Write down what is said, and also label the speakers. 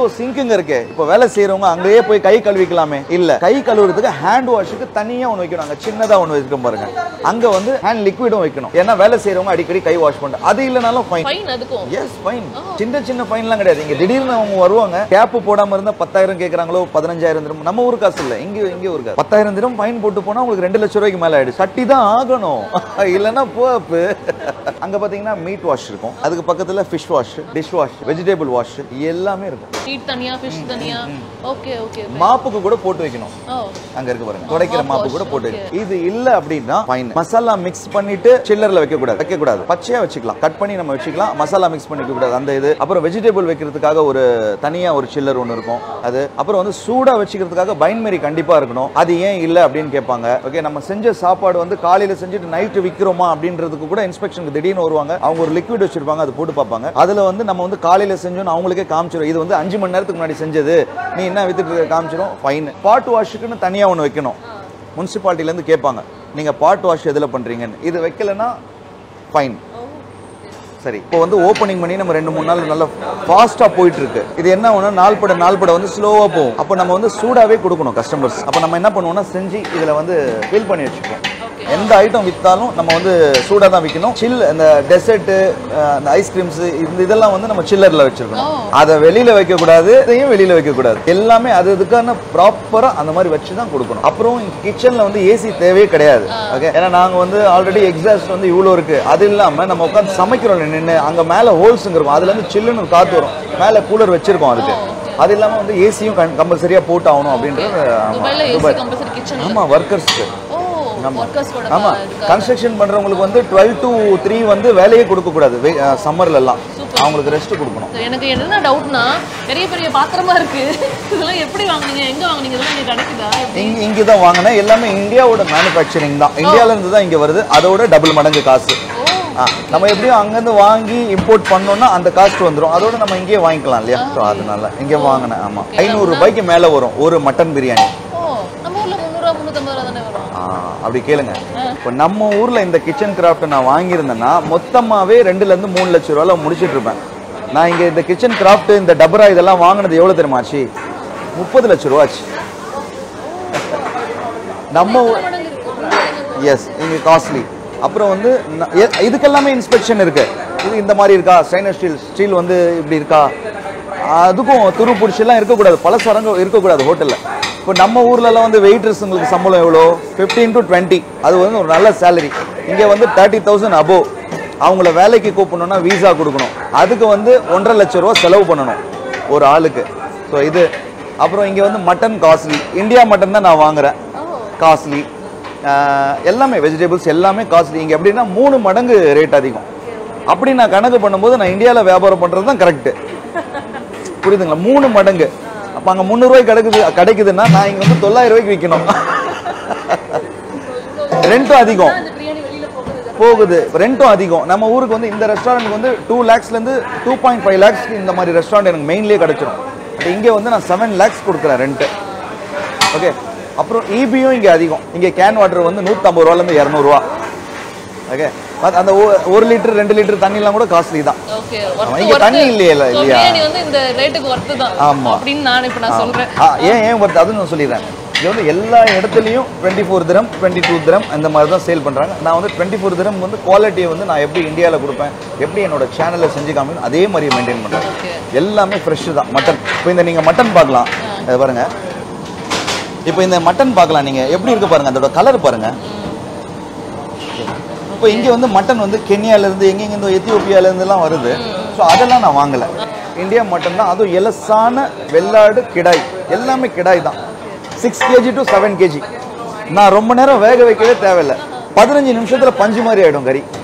Speaker 1: சிங்குங்க இருக்கு இப்போ வேலை செய்யறவங்க அங்கேயே போய் கை கழுவிக்கலாமே இல்ல கை கழுவுறதுக்கு ஹேண்ட் வாஷுக்கு தனியா ஒன்று வைக்கணும் அங்க சின்னதா ஒன்று வச்சிருக்கோம் பாருங்க அங்க வந்து ஹேண்ட் லிக்விடும் வைக்கணும் ஏன்னா வேலை செய்யறவங்க அடிக்கடி கை வாஷ் பண்ண அது இல்லைனாலும் ஃபைன்
Speaker 2: ஃபைன் அதுக்கும்
Speaker 1: எஸ் ஃபைன் சின்ன சின்ன ஃபைன்லாம் கிடையாது இங்க திடீர்னு அவங்க வருவாங்க கேப் போடாம இருந்தா பத்தாயிரம் கேக்குறாங்களோ பதினஞ்சாயிரம் தினம் நம்ம ஊர் காசு இல்ல இங்க இங்க ஒரு காசு பத்தாயிரம் தினம் ஃபைன் போட்டு போனா உங்களுக்கு ரெண்டு லட்சம் ரூபாய்க்கு மேல ஆயிடுச்சு சட்டி தான் ஆகணும் இல்லைன்னா போப்பு அங்க பாத்தீங்கன்னா மீட் வாஷ் இருக்கும் அதுக்கு பக்கத்துல fish wash dish wash vegetable wash எல்லாமே இருக்கும்
Speaker 2: மீட் தனியா ஃபிஷ் தனியா ஓகே ஓகே
Speaker 1: மாப்புக்கு கூட போட்டு வைக்கணும்
Speaker 2: ஓ
Speaker 1: அங்க இருக்கு பாருங்க துடைக்கிற
Speaker 2: mop
Speaker 1: மாப்பு
Speaker 2: wash,
Speaker 1: கூட போட்டு
Speaker 2: okay.
Speaker 1: வைக்கணும். இது இல்ல அப்படின்னா ஃபைன் மசாலா மிக்ஸ் பண்ணிட்டு சில்லர்ல வைக்க கூடாது வைக்க கூடாது பச்சையா வச்சுக்கலாம் கட் பண்ணி நம்ம வச்சுக்கலாம் மசாலா மிக்ஸ் பண்ணிக்க கூடாது அந்த இது அப்புறம் வெஜிடபிள் வைக்கிறதுக்காக ஒரு தனியா ஒரு சில்லர் ஒன்று இருக்கும் அது அப்புறம் வந்து சூடா வச்சுக்கிறதுக்காக பைன்மேரி கண்டிப்பா இருக்கணும் அது ஏன் இல்ல அப்படின்னு கேட்பாங்க ஓகே நம்ம செஞ்ச சாப்பாடு வந்து காலையில செஞ்சுட்டு நைட்டு விக்கிறோமா அப்படின்றதுக்கு கூட இன்ஸ்பெக்ஷனுக்கு திடீர்னு வருவாங்க அவங்க ஒரு லிக்விட் வச்சிருப்பாங்க அது போட்டு பார்ப்பாங்க அதுல வந்து நம்ம வந்து காலையில செஞ்சோம்னு அவங்களுக்கே காமிச்சிடும் இது வந்து அஞ்சு மணி நேரத்துக்கு முன்னாடி செஞ்சது நீ என்ன வித்துட்டு இருக்க காமிச்சிடும் ஃபைன் பாட் வாஷுக்குன்னு தனியா ஒன்று வைக்கணும் முனிசிபாலிட்டில இருந்து கேட்பாங்க நீங்க பாட் வாஷ் எதுல பண்றீங்கன்னு இது வைக்கலன்னா ஃபைன் சரி இப்போ வந்து ஓப்பனிங் பண்ணி நம்ம ரெண்டு மூணு நாள் நல்லா ஃபாஸ்ட்டாக போயிட்டு இருக்கு இது என்ன ஒன்று நாள் பட நாள் பட வந்து ஸ்லோவாக போகும் அப்போ நம்ம வந்து சூடாகவே கொடுக்கணும் கஸ்டமர்ஸ் அப்போ நம்ம என்ன பண்ணுவோம்னா செஞ்சு இதில் வந்து ஃபில் பண்ணி வச்சுப்போம் எந்த ஐட்டம் வித்தாலும் நம்ம வந்து சூடாக தான் விற்கணும் சில் அந்த டெசர்ட்டு அந்த ஐஸ்கிரீம்ஸ் இந்த இதெல்லாம் வந்து நம்ம சில்லரில் வச்சிருக்கணும் அதை வெளியில வைக்க கூடாது இதையும் வெளியில வைக்க கூடாது எல்லாமே அது இதுக்கான ப்ராப்பரா அந்த மாதிரி வச்சு தான் கொடுக்கணும் அப்புறம் கிச்சன்ல வந்து ஏசி தேவையே கிடையாது ஓகே ஏன்னா நாங்க வந்து ஆல்ரெடி எக்ஸாஸ்ட் வந்து இவ்வளோ இருக்கு அது இல்லாம நம்ம உட்காந்து சமைக்கிறோம் நின்று அங்க மேல ஹோல்ஸுங்க இருக்கும் அதுல இருந்து சில்லுன்னு ஒரு காத்து வரும் மேல கூலர் வச்சிருக்கோம் அதுக்கு அது இல்லாம வந்து ஏசியும் கம்பல்சரியா போட்டு ஆகணும் அப்படின்றது ஆமா.
Speaker 2: துபாய்ல ஏசி
Speaker 1: துபாய்
Speaker 2: கம்பல்சரி கிச்சன்
Speaker 1: ஆமா ஒர்க்கர்ஸ்க்கு
Speaker 2: ஓ ஒர்க்கர்ஸ் கூட
Speaker 1: ஆமா
Speaker 2: இருக்கா
Speaker 1: கன்ஸ்ட்ரக்ஷன் பண்றவங்களுக்கு வந்து டுவெல் டு த்ரீ வந்து வேலையே கொடுக்க கூடாது சம்மர்ல எல்லாம் அவங்களுக்கு ரெஸ்ட் கொடுக்கணும்
Speaker 2: So, எனக்கு என்ன டவுட்னா பெரிய பெரிய பாத்திரமா இருக்கு இதெல்லாம் எப்படி வாங்குனீங்க எங்க வாங்குனீங்க இதெல்லாம் இங்க கிடைக்குதா எப்படி?
Speaker 1: இங்க இங்க தான் வாங்கினேன் எல்லாமே இந்தியாவோட மேனுஃபேக்சரிங் தான் இந்தியால இருந்து தான் இங்க வருது அதோட டபுள் மடங்கு காசு ஆ, நம்ம எப்படியும் அங்கேருந்து வாங்கி இம்போர்ட் பண்ணோம்னா அந்த காஸ்ட் வந்துரும் அதோட நம்ம இங்கேயே வாங்கிக்கலாம் இல்லையா ஸோ அதனால இங்கே வாங்கினேன் ஆமா ஐநூறு ரூபாய்க்கு மேல வரும் ஒரு மட்டன் பிரியாணி
Speaker 2: ஓ நம்ம ஊர்ல முந்நூறுவா முந்நூத்தம்பது ரூபா தானே வரும்
Speaker 1: ஆ, அப்படி கேளுங்க இப்போ நம்ம ஊர்ல இந்த கிச்சன் கிராஃப்ட் நான் வாங்கியிருந்தேன்னா மொத்தமாவே ரெண்டுல இருந்து மூணு லட்சம் ரூபாயில முடிச்சிட்டு இருப்பேன் நான் இங்க இந்த கிச்சன் கிராஃப்ட் இந்த டபரா இதெல்லாம் வாங்கினது எவ்வளவு தெரியுமாச்சு முப்பது லட்சம் ரூபாச்சு நம்ம ஊ- எஸ் இங்க காஸ்ட்லி அப்புறம் வந்து ந- எ- இதுக்கெல்லாமே இன்ஸ்பெக்ஷன் இருக்கு இது இந்த மாதிரி இருக்கா ஸ்டைனர் ஸ்டீல் ஸ்டீல் வந்து இப்படி இருக்கா அதுக்கும் துரு பிடிச்செல்லாம் இருக்கக்கூடாது பலசரங்க இருக்கக்கூடாது ஹோட்டலில் இப்போ நம்ம ஊர்லலாம் வந்து வெயிட்ரஸுங்களுக்கு சம்பளம் எவ்வளோ ஃபிஃப்டீன் டு டுவெண்ட்டி அது வந்து ஒரு நல்ல சேலரி இங்கே வந்து தேர்ட்டி தௌசண்ட் அபோவ் அவங்கள வேலைக்கு கூப்பிடணும்னா வீசா கொடுக்கணும் அதுக்கு வந்து ஒன்றரை லட்ச ரூபா செலவு பண்ணணும் ஒரு ஆளுக்கு ஸோ இது அப்புறம் இங்கே வந்து மட்டன் காஸ்ட்லி இந்தியா மட்டன் தான் நான் வாங்குறேன் காஸ்ட்லி எல்லாமே வெஜிடபிள்ஸ் எல்லாமே காஸ்ட்லி இங்கே எப்படின்னா மூணு மடங்கு ரேட் அதிகம் அப்படி நான் கணக்கு பண்ணும்போது நான் இந்தியாவில் வியாபாரம் பண்ணுறது தான் கரெக்டு புரியுதுங்களா மூணு மடங்கு அப்போ அங்கே முந்நூறுரூவாய்க்கு கிடைக்குது கிடைக்குதுன்னா நான் இங்கே வந்து தொள்ளாயிரம் ரூபாய்க்கு விற்கணும் ரெண்டும் அதிகம்
Speaker 2: இந்த பிரியாணி வெளியில போகுது
Speaker 1: போகுது ரெண்டும் அதிகம் நம்ம ஊருக்கு வந்து இந்த ரெஸ்டாரண்ட்க்கு வந்து டூ லேக்ஸ்லேருந்து டூ பாயிண்ட் ஃபைவ் லேக்ஸ் இந்த மாதிரி ரெஸ்டாரண்ட் எனக்கு மெயின்லேயே கிடச்சிரும் பட் இங்கே வந்து நான் செவன் லேக்ஸ் கொடுக்குறேன் ரெண்ட்டு ஓகே அப்புறம் இபியும் இங்கே அதிகம் இங்கே கேன் வாட்டர் வந்து நூற்றம்பது ரூபாலேருந்து இரநூறுவா ஓகே அந்த ஒ- ஒரு லிட்டர் ரெண்டு லிட்டர் தண்ணிலாம் கூட காஸ்ட்லி தான்
Speaker 2: ஓகே
Speaker 1: ஆமா, இங்க தண்ணி இல்லையே இல்ல, இல்லையா?
Speaker 2: பிரியாணி வந்து இந்த ரேட்டுக்கு ஒர்த்து தான்
Speaker 1: ஆமா.
Speaker 2: அப்படின்னு நான் இப்ப நான் சொல்றேன்
Speaker 1: ஆ ஏன் ஏன் வருது அதுவும் நான் சொல்லிடுறேன் இது வந்து எல்லா இடத்துலையும் டுவெண்ட்டி ஃபோர் திரம் டுவெண்ட்டி டூ திரம் அந்த மாதிரி தான் சேல் பண்ணுறாங்க நான் வந்து டுவெண்ட்டி ஃபோர் திரம் வந்து குவாலிட்டியை வந்து நான் எப்படி இந்தியாவில் கொடுப்பேன் எப்படி என்னோட சேனலில் செஞ்சு காமிக்கணும் அதே மாதிரி மெயின்டைன் பண்ணுறேன்
Speaker 2: ஓகே
Speaker 1: எல்லாமே ஃப்ரெஷ்ஷு தான் மட்டன் இப்போ இந்த நீங்கள் மட்டன் பார்க்கலாம் இது பாருங்க இப்போ இந்த மட்டன் பார்க்கலாம் நீங்கள் எப்படி இருக்கு பாருங்க அதோட கலர் பாருங்க இப்போ இங்கே வந்து மட்டன் வந்து கென்யாலேருந்து எங்கெங்கேருந்து எத்தியோப்பியாலேருந்துலாம் வருது ஸோ அதெல்லாம் நான் வாங்கலை இந்தியா மட்டன் தான் அதுவும் எலசான வெள்ளாடு கிடாய் எல்லாமே கிடாய் தான் six KG to seven KG நான் ரொம்ப நேரம் வேக வைக்கவே தேவையில்லை பதினஞ்சு நிமிஷத்தில் பஞ்சு மாதிரி ஆகிடும் கறி